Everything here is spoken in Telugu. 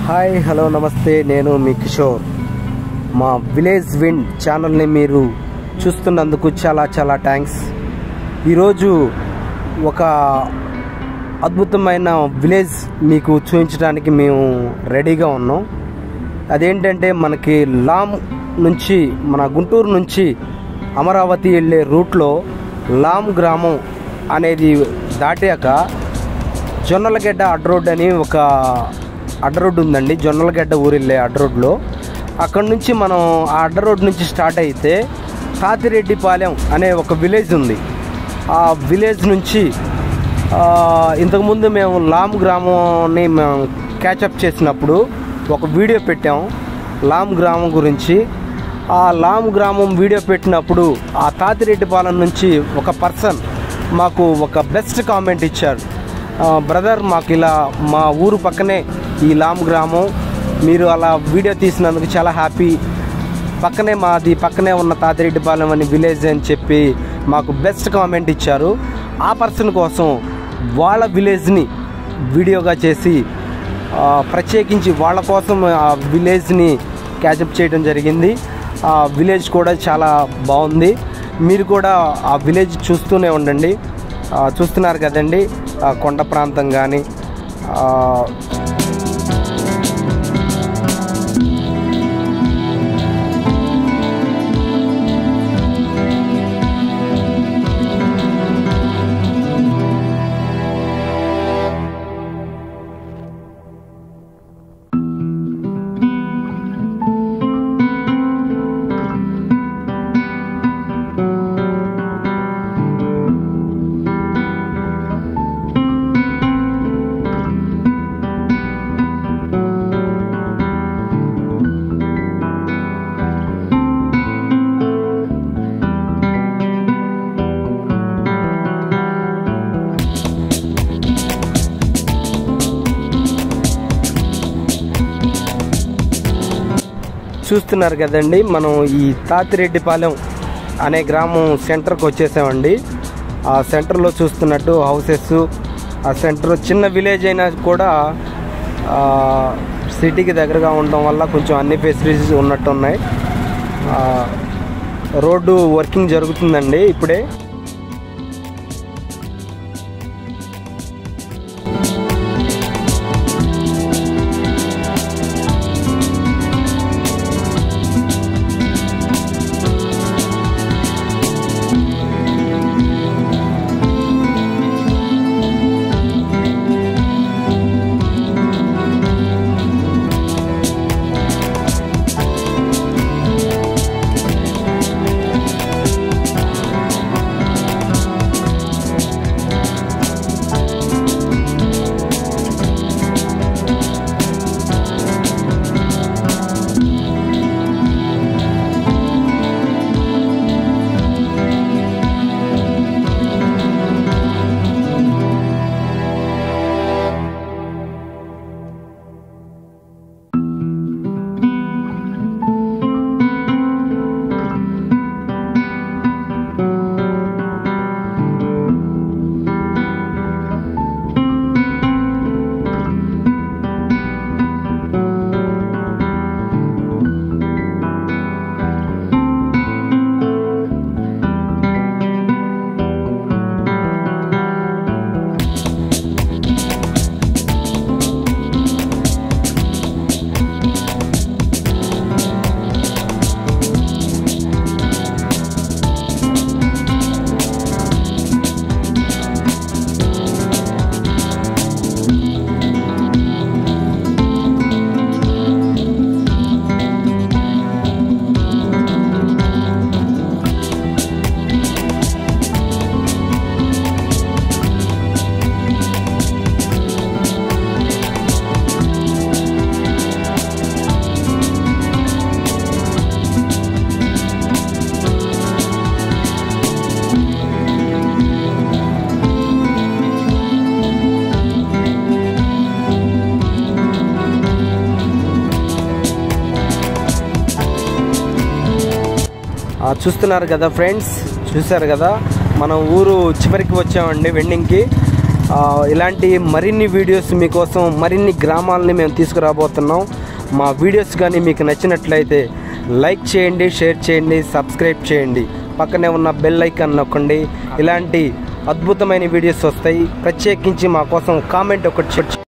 హాయ్ హలో నమస్తే నేను మీ కిషోర్ మా విలేజ్ విండ్ ఛానల్ని మీరు చూస్తున్నందుకు చాలా చాలా థ్యాంక్స్ ఈరోజు ఒక అద్భుతమైన విలేజ్ మీకు చూపించడానికి మేము రెడీగా ఉన్నాం అదేంటంటే మనకి లామ్ నుంచి మన గుంటూరు నుంచి అమరావతి వెళ్ళే రూట్లో లామ్ గ్రామం అనేది దాటాక జొన్నలగడ్డ అడ్డ రోడ్ అని ఒక అడ్డ రోడ్డు ఉందండి జొన్నలగడ్డ ఊరు వెళ్ళే అడ్డ రోడ్లో అక్కడ నుంచి మనం ఆ అడ్డ రోడ్ నుంచి స్టార్ట్ అయితే తాతిరెడ్డిపాలెం అనే ఒక విలేజ్ ఉంది ఆ విలేజ్ నుంచి ఆ, ఇంతకుముందు మేము లామ్ గ్రామాన్ని మేము క్యాచప్ చేసినప్పుడు ఒక వీడియో పెట్టాం లామ్ గ్రామం గురించి ఆ లామ్ గ్రామం వీడియో పెట్టినప్పుడు ఆ తాతిరెడ్డిపాలెం నుంచి ఒక పర్సన్ మాకు ఒక బెస్ట్ కామెంట్ ఇచ్చారు బ్రదర్ మాకు ఇలా మా ఊరు పక్కనే ఈ లామ్ గ్రామం మీరు అలా వీడియో తీసినందుకు చాలా హ్యాపీ పక్కనే మాది పక్కనే ఉన్న తాతిరెడ్డిపాలెం అని విలేజ్ అని చెప్పి మాకు బెస్ట్ కామెంట్ ఇచ్చారు ఆ పర్సన్ కోసం వాళ్ళ విలేజ్ని వీడియోగా చేసి ఆ, ప్రత్యేకించి వాళ్ళ కోసం ఆ విలేజ్ని క్యాచప్ చేయడం జరిగింది ఆ విలేజ్ కూడా చాలా బాగుంది మీరు కూడా ఆ విలేజ్ చూస్తూనే ఉండండి ఆ, చూస్తున్నారు కదండి ఆ కొండ ప్రాంతం కానీ చూస్తున్నారు కదండి మనం ఈ తాతిరెడ్డిపాలెం అనే గ్రామం సెంటర్కి వచ్చేసామండి ఆ సెంటర్లో చూస్తున్నట్టు హౌసెస్ ఆ సెంటర్ చిన్న విలేజ్ అయినా కూడా ఆ, సిటీకి దగ్గరగా ఉండడం వల్ల కొంచెం అన్ని ఫెసిలిటీస్ ఉన్నట్టు ఉన్నాయి ఆ, రోడ్డు వర్కింగ్ జరుగుతుందండి ఇప్పుడే ఆ, చూస్తున్నారు కదా ఫ్రెండ్స్ చూశారు కదా మనం ఊరు చివరికి వచ్చామండి వెండింగ్కి ఆ, ఇలాంటి మరిన్ని వీడియోస్ మీకోసం మరిన్ని గ్రామాలని మేము తీసుకురాబోతున్నాం మా వీడియోస్ కానీ మీకు నచ్చినట్లయితే లైక్ చేయండి షేర్ చేయండి సబ్స్క్రైబ్ చేయండి పక్కనే ఉన్న బెల్ ఐకాన్ నొక్కండి ఇలాంటి అద్భుతమైన వీడియోస్ వస్తాయి ప్రత్యేకించి మా కోసం కామెంట్ ఒకటి